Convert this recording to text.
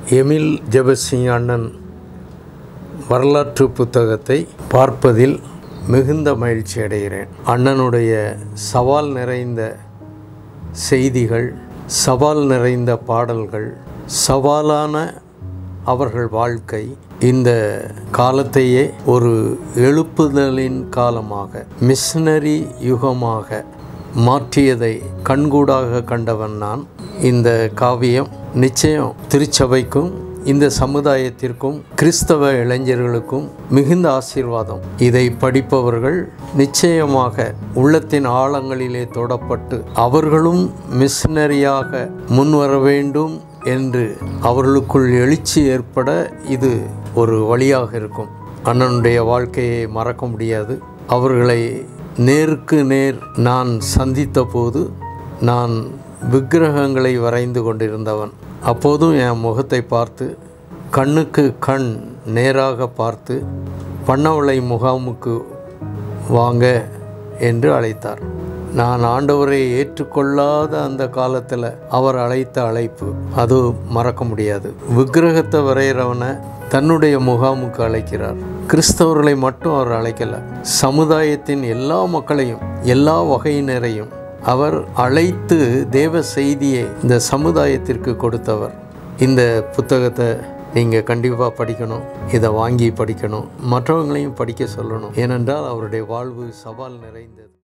Emil Jebasingh அண்ணன் வரலாற்று புத்தகத்தை பார்ப்பதில் மிகுந்த மகிழ்ச்சி அடைகிறேன் அண்ணனுடைய சவால் நிறைந்த செய்திகள் சவால் நிறைந்த பாடல்கள் சவாலான அவர்கள் வாழ்க்கை இந்த காலத்தையே ஒரு எழுப்புதலின் காலமாக மிஷனரி யுகமாக மாற்றியதை கண்கூடாக கண்டவன் நான் இந்த காவியம் நிச்சயம் திருச்சபைக்கும் இந்த சமுதாயத்திற்கும் கிறிஸ்தவ இளைஞர்களுக்கும் மிகுந்த ஆசீர்வாதம் இதை படிப்பவர்கள் நிச்சயமாக உள்ளத்தின் ஆழங்களிலே தொடப்பட்டு அவர்களும் மிஷனரியாக முன்வர வேண்டும் என்று அவர்களுக்குள் எழுச்சி ஏற்பட இது ஒரு வழியாக இருக்கும் அண்ணனுடைய வாழ்க்கையை மறக்க முடியாது அவர்களை நேருக்கு நேர் நான் சந்தித்த போது நான் விக்கிரகங்களை வரைந்து கொண்டிருந்தவன் அப்போதும் என் முகத்தை பார்த்து கண்ணுக்கு கண் நேராக பார்த்து பண்ணவளை முகாமுக்கு வாங்க என்று அழைத்தார் நான் ஆண்டவரை ஏற்றுக்கொள்ளாத அந்த காலத்தில் அவர் அழைத்த அழைப்பு அது மறக்க முடியாது விக்கிரகத்தை வரைகிறவனை தன்னுடைய முகாமுக்கு அழைக்கிறார் கிறிஸ்தவர்களை மட்டும் அவர் அழைக்கல சமுதாயத்தின் எல்லா மக்களையும் எல்லா வகையினரையும் அவர் அழைத்து தேவ செய்தியை இந்த சமுதாயத்திற்கு கொடுத்தவர் இந்த புத்தகத்தை நீங்கள் கண்டிப்பாக படிக்கணும் இதை வாங்கி படிக்கணும் மற்றவங்களையும் படிக்க சொல்லணும் ஏனென்றால் அவருடைய வாழ்வு சவால் நிறைந்தது